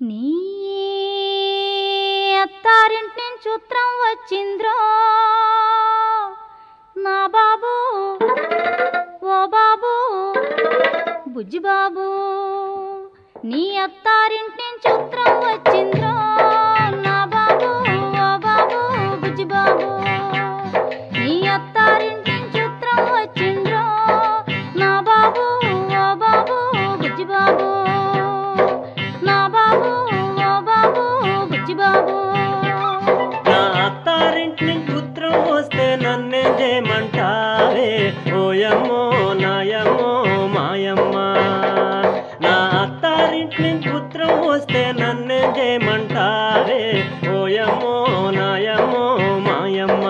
నీ అత్తారింటి నుంచి ఉత్తరం వచ్చింద్రో నా బాబు ఓ బాబు బుజ్జి బాబు నీ అత్తారింటి నుంచి ఉత్తరం వచ్చింద్రో నా బాబు ఓ బాబు బుజ్జి బాబు నీ అత్తారింటి నుంచి ఉత్తరం వచ్చింద్రో నా బాబు ఓ బాబు బుజ్జి బాబు నా బాబు ఓ బాబు బుజ్జి బాబు నా అత్తారింటి నుంచి ఉత్తరం వస్తే నన్నేం చేయమంటావే ఓయమ్మో నాయమ్మో మాయమ్మ నా అత్తారింటి నుంచి ఉత్తరం వస్తే నన్నేం చేయమంటావే ఓయమ్మో నాయమ్మో మాయమ్మ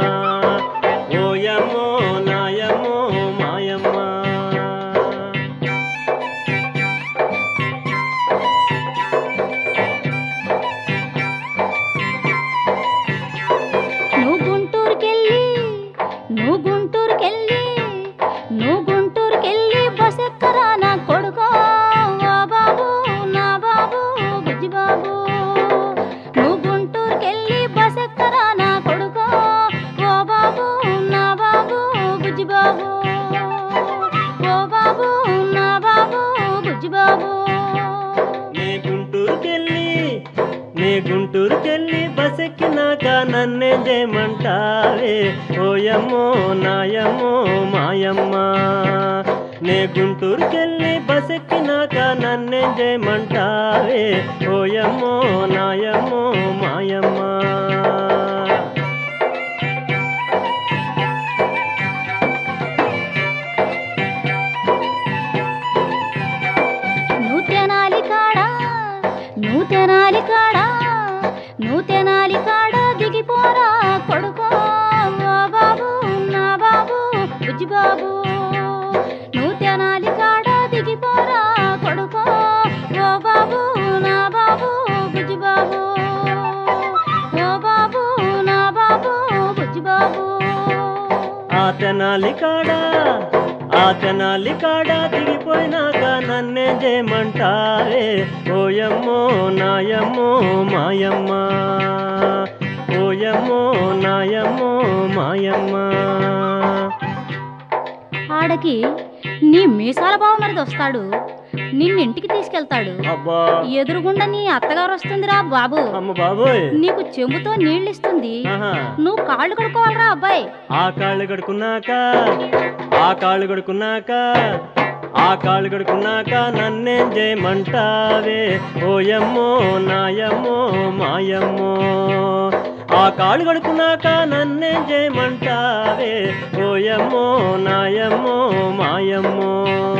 ఓయమ్మో నాయమ్మో మాయమ్మ నువ్వు గుంటూరుకెళ్ళి నువ్వు గుంటూరుకెళ్ళి నువ్వు గుంటూరుకెళ్ళి బస్ ఎక్కరా నా కొడుకో ఓ బాబు నా బాబు బుజ్జి బాబు నువ్వు గుంటూరుకెళ్ళి బస్ ఎక్కరా నా కొడుకో ఓ బాబు నా బాబు బుజ్జి బాబు ఓ బాబు నా బాబు బుజ్జి బాబు నీ గుంటూరుకెళ్ళి నీ గుంటూరుకెళ్ళి బస్ ఎక్కినాక నన్నేం చేయమంటావే ఓయమ్మో నాయమ్మో మాయమ్మ నీ గుంటూరుకెళ్ళి బస్ ఎక్కినాక నన్నేం చేయమంటావే ఓయమ్మో నాయమ్మో మాయమ్మ నువ్వు తెనాలి కాడా నువ్వు తెనాలి కాడా నువ్వు తెనాలి కాడా దిగిపోరా కొడుకో ఓ బాబు నా బాబు బుజ్జి బాబు నువ్వు తెనాలి కాడా దిగిపోరా కొడుకో ఓ బాబు నా బాబు బుజ్జి బాబు ఓ బాబు నా బాబు బుజ్జి బాబు ఆ తెనాలి కాడా ఆ తెనాలి కాడా దిగిపోయినాక నన్నేం చేయమంటావే ఓయమ్మో నాయమ్మో మాయమ్మ ఓయమ్మో నాయమ్మో మాయమ్మ ఆడకి నీ మీసాల బావ మరిది వస్తాడు నిన్నింటికి తీసుకెళ్తాడు అబ్బా ఎదురుగుండా నీ అత్తగారు వస్తుందిరా బాబు అమ్మ బాబోయ్ నీకు చెంబుతో నీళ్ళిస్తుంది ఆహా నువ్వు కాళ్ళు కడుక్కోవాలరా అబ్బాయి ఆ కాళ్ళు కడుకున్నాక ఆ కాళ్ళు కడుకున్నాక ఆ కాళ్ళు కడుకున్నాక నన్నేం చేయమంటావే ఓయమ్మో నాయమ్మో మాయమ్మో ఆ కాళ్ళు కడుకున్నాక నన్నేం చేయమంటావే ఓయమ్మో నాయమ్మో మాయమ్మో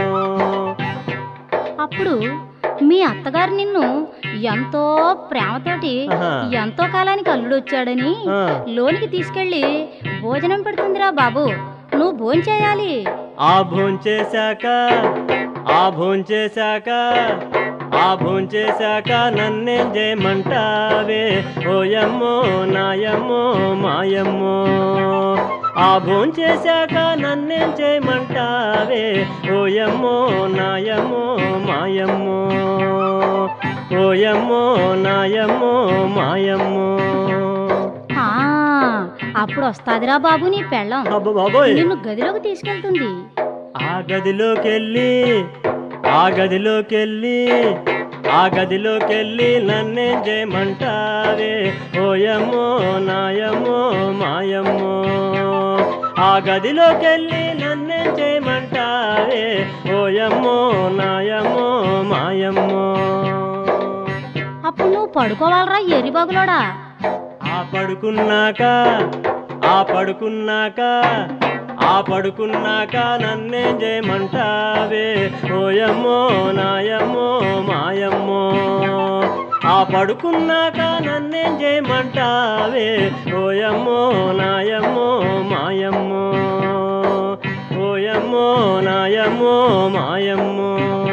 అప్పుడు మీ అత్తగారు నిన్ను ఎంతో ప్రేమతోటి ఆహా. ఎంతో కాలానికి అల్లుడొచ్చాడని ఆ. లోనికి తీసుకెళ్ళి భోజనం పెడుతుందిరా బాబు నువ్వు భోంచేయాలి ఆ భోంచేశాక ఆ భోంచేశాక ఆ భోంచేశాక నన్నేం చేయమంటావే ఓయమ్మో నాయమ్మో మాయమ్మో ఆ భోంచేశాక నన్నేం చేయమంటావే ఓయమ్మో నాయమ్మో మాయమ్మో ఓయమ్మో నాయమ్మో మాయమ్మో ఆ అప్పుడు వస్తాదిరా బాబు నీ పెళ్ళం అబ్బ బాబోయ్ నిన్ను గదిలోకి తీసుకెళ్తుంది ఆ గదిలోకెళ్ళి ఆ గదిలోకెళ్ళి ఆ గదిలోకెళ్ళి నన్నేం చేయమంటావే ఓయమ్మో నాయమ్మో మాయమ్మో ఆ గదిలోకెళ్ళి నన్నేం చేయమంటావే ఓయమ్మో నాయమ్మో మాయమ్మో అప్పుడు నువ్వు పడుకోవాలరా ఎరిబాగులోడా ఆ పడుకున్నాక ఆ పడుకున్నాక ఆ పడుకున్నాక నన్నేం చేయమంటావే ఓయమ్మో నాయమ్మో మాయమ్మో ఆ పడుకున్నాక నన్నేం చేయమంటావే ఓయమ్మో నాయమ్మో మాయమ్మో ఓయమ్మో నాయమ్మో మాయమ్మో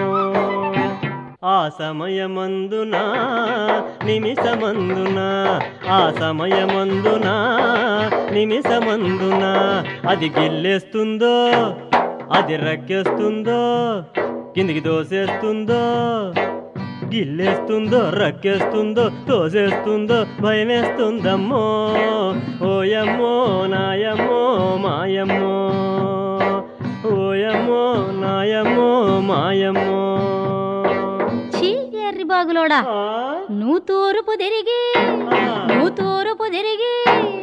ఆ సమయమందున నిమిషమందున ఆ సమయమందున నిమిషమందున అది గిల్లేస్తుందో అది రక్కేస్తుందో కిందికి దోసేస్తుందో గిల్లేస్తుందో రక్కేస్తుందో తోసేస్తుందో భయమేస్తుందమ్మో ఓయమ్మో నాయమ్మో మాయమ్మో ఓయమ్మో నాయమ్మో మాయమ్మో ఛీ ఎర్రి బాగులోడా ఆ, నువ్వు తూర్పు తిరిగి ఆ. నువ్వు తూర్పు తిరిగి